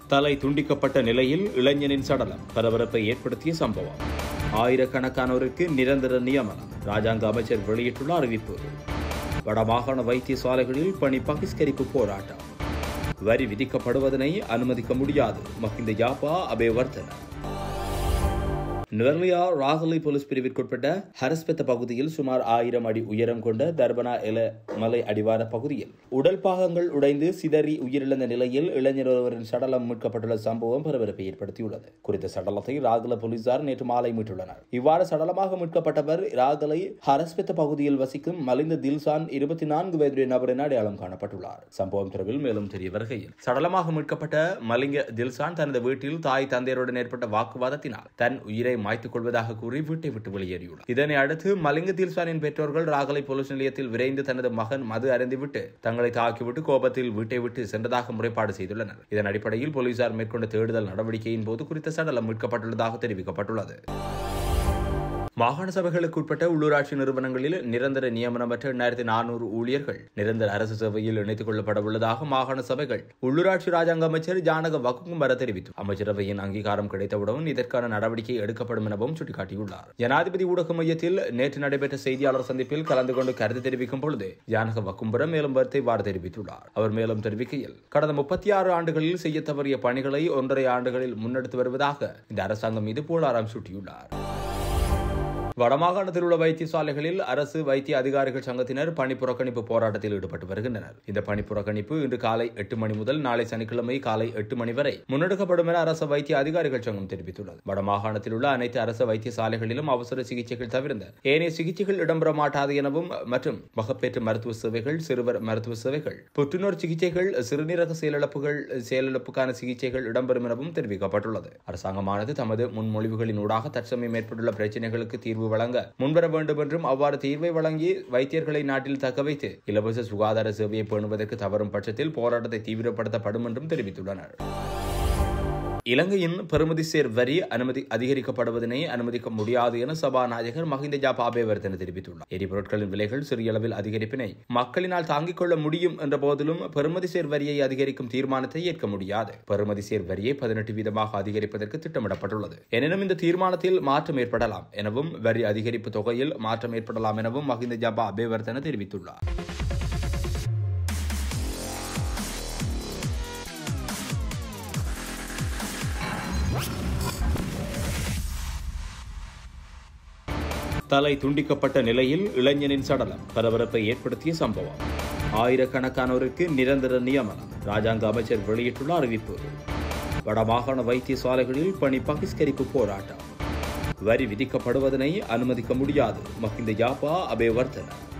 தலை துண்டிக்கப்பட்ட நிலையில் இளைஞனின் சடலம் பரபரப்பை ஏற்படுத்திய சம்பவம் ஆயிரக்கணக்கானோருக்கு நிரந்தர நியமனம் ராஜாங்க அமைச்சர் வெளியிட்டுள்ள அறிவிப்பு வடமாகாண வைத்தியசாலைகளில் பணி பகிஷ்கரிப்பு போராட்டம் வரி விதிக்கப்படுவதனை அனுமதிக்க முடியாது மஹிந்த யாப்பா அபேவர்தன நுவர்லியா ராகலை போலீஸ் பிரிவிற்குட்பட்ட ஹரஸ்பெத்த பகுதியில் சுமார் ஆயிரம் அடி உயரம் கொண்ட தர்பனா எல மலை அடிவார பகுதியில் உடல் பாகங்கள் உடைந்து சிதறி உயிரிழந்த நிலையில் இளைஞர் ஒருவரின் சடலம் மீட்கப்பட்டுள்ள சம்பவம் பரபரப்பை ஏற்படுத்தியுள்ளது குறித்த சடலத்தை ராகல போலீசார் நேற்று மாலை மீட்டுள்ளனர் இவ்வாறு சடலமாக மீட்கப்பட்டவர் ராகலை ஹரஸ்பெத்த பகுதியில் வசிக்கும் மலிந்த தில்சான் இருபத்தி நான்கு வயதுடைய நபர் என அடையாளம் காணப்பட்டுள்ளார் சம்பவம் தொடர்பில் மேலும் தெரிய வருகையில் சடலமாக மீட்கப்பட்ட மலிங்க தில்சான் தனது வீட்டில் தாய் தந்தையருடன் ஏற்பட்ட வாக்குவாதத்தினால் தன் உயிரை மாய்த்துக் கொள்வதாக கூறி வீட்டை விட்டு வெளியேறியுள்ளார் இதனை அடுத்து மலிங்க தில்சானின் பெற்றோர்கள் ராகலை போலீஸ் நிலையத்தில் விரைந்து தனது மகன் மது அருந்திவிட்டு தங்களை தாக்கிவிட்டு கோபத்தில் வீட்டை விட்டு சென்றதாக முறைப்பாடு செய்துள்ளனர் இதன் அடிப்படையில் போலீசார் மேற்கொண்ட தேடுதல் நடவடிக்கையின் போது குறித்த சடலம் மீட்கப்பட்டுள்ளதாக தெரிவிக்கப்பட்டுள்ளது மாகாண சபைகளுக்கு உட்பட்ட உள்ளூராட்சி நிறுவனங்களில் நிரந்தர நியமனமற்ற எண்ணாயிரத்தி நானூறு ஊழியர்கள் நிரந்தர அரசு சேவையில் இணைத்துக் கொள்ளப்பட உள்ளதாக மாகாண சபைகள் உள்ளூராட்சி ராஜாங்க அமைச்சர் ஜானக வக்கும்பர தெரிவித்தார் அமைச்சரவையின் அங்கீகாரம் கிடைத்தவுடன் இதற்கான நடவடிக்கை எடுக்கப்படும் எனவும் சுட்டிக்காட்டியுள்ளார் ஜனாதிபதி ஊடக மையத்தில் நேற்று நடைபெற்ற செய்தியாளர் சந்திப்பில் கலந்து கொண்டு கருத்து தெரிவிக்கும் பொழுது ஜானக வக்கும்பரம் மேலும் கருத்தை இவ்வாறு தெரிவித்துள்ளார் அவர் மேலும் தெரிவிக்கையில் கடந்த முப்பத்தி ஆறு ஆண்டுகளில் செய்ய தவறிய பணிகளை ஒன்றரை ஆண்டுகளில் முன்னெடுத்து வருவதாக இந்த அரசாங்கம் மீது புகழாரம் சூட்டியுள்ளார் வடமாகாணத்தில் உள்ள வைத்தியசாலைகளில் அரசு வைத்திய அதிகாரிகள் சங்கத்தினர் பணி புறக்கணிப்பு போராட்டத்தில் ஈடுபட்டு வருகின்றனர் இந்த பணி புறக்கணிப்பு இன்று காலை எட்டு மணி முதல் நாளை சனிக்கிழமை காலை எட்டு மணி வரை முன்னெடுக்கப்படும் என அரசு வைத்திய அதிகாரிகள் சங்கம் தெரிவித்துள்ளது வடமாகாணத்தில் உள்ள அனைத்து அரசு வைத்தியசாலைகளிலும் அவசர சிகிச்சைகள் தவிர்ந்த ஏனைய சிகிச்சைகள் இடம்பெற மாட்டாது எனவும் மற்றும் மகப்பேற்று மருத்துவ சேவைகள் சிறுவர் மருத்துவ சேவைகள் புற்றுநோய் சிகிச்சைகள் சிறுநீரக செயலிழப்புகள் செயலிழப்புக்கான சிகிச்சைகள் இடம்பெறும் எனவும் தெரிவிக்கப்பட்டுள்ளது அரசாங்கமானது தமது முன்மொழிவுகளின் ஊடாக தற்சமயம் ஏற்பட்டுள்ள பிரச்சினைகளுக்கு தீர்வு வழங்க முன்வர வேண்டும் என்றும் அவ்வாறு தீர்வை வழங்கி வைத்தியர்களை நாட்டில் தக்க வைத்து இலவச சுகாதார சேவையை பேணுவதற்கு தவறும் பட்சத்தில் போராட்டத்தை தீவிரப்படுத்தப்படும் என்றும் தெரிவித்துள்ளனர் இலங்கையின் பெறுமதி சேர் வரி அனுமதி அதிகரிக்கப்படுவதனை அனுமதிக்க முடியாது என சபாநாயகர் மஹிந்த ஜாபாபேவர்தன தெரிவித்துள்ளார் எரிபொருட்களின் விலைகள் சிறிய அளவில் அதிகரிப்பினை மக்களினால் தாங்கிக் கொள்ள முடியும் என்ற போதிலும் பெறுமதி சேர் வரியை அதிகரிக்கும் தீர்மானத்தை ஏற்க முடியாது பெறுமதி சேர் வரியை பதினெட்டு வீதமாக அதிகரிப்பதற்கு திட்டமிடப்பட்டுள்ளது எனினும் இந்த தீர்மானத்தில் மாற்றம் ஏற்படலாம் எனவும் வரி அதிகரிப்பு தொகையில் மாற்றம் ஏற்படலாம் எனவும் மஹிந்த ஜாபா அபேவர்தன தெரிவித்துள்ளார் தலை துண்டிக்கப்பட்ட நிலையில் இளைஞனின் சடலம் பரபரப்பை ஏற்படுத்திய சம்பவம் ஆயிரக்கணக்கானோருக்கு நிரந்தர நியமனம் ராஜாங்க அமைச்சர் வெளியிட்டுள்ள அறிவிப்பு வடமாகாண வைத்தியசாலைகளில் பணி பகிஷ்கரிப்பு போராட்டம் வரி விதிக்கப்படுவதனை அனுமதிக்க முடியாது மஹிந்த யாப்பா அபேவர்தன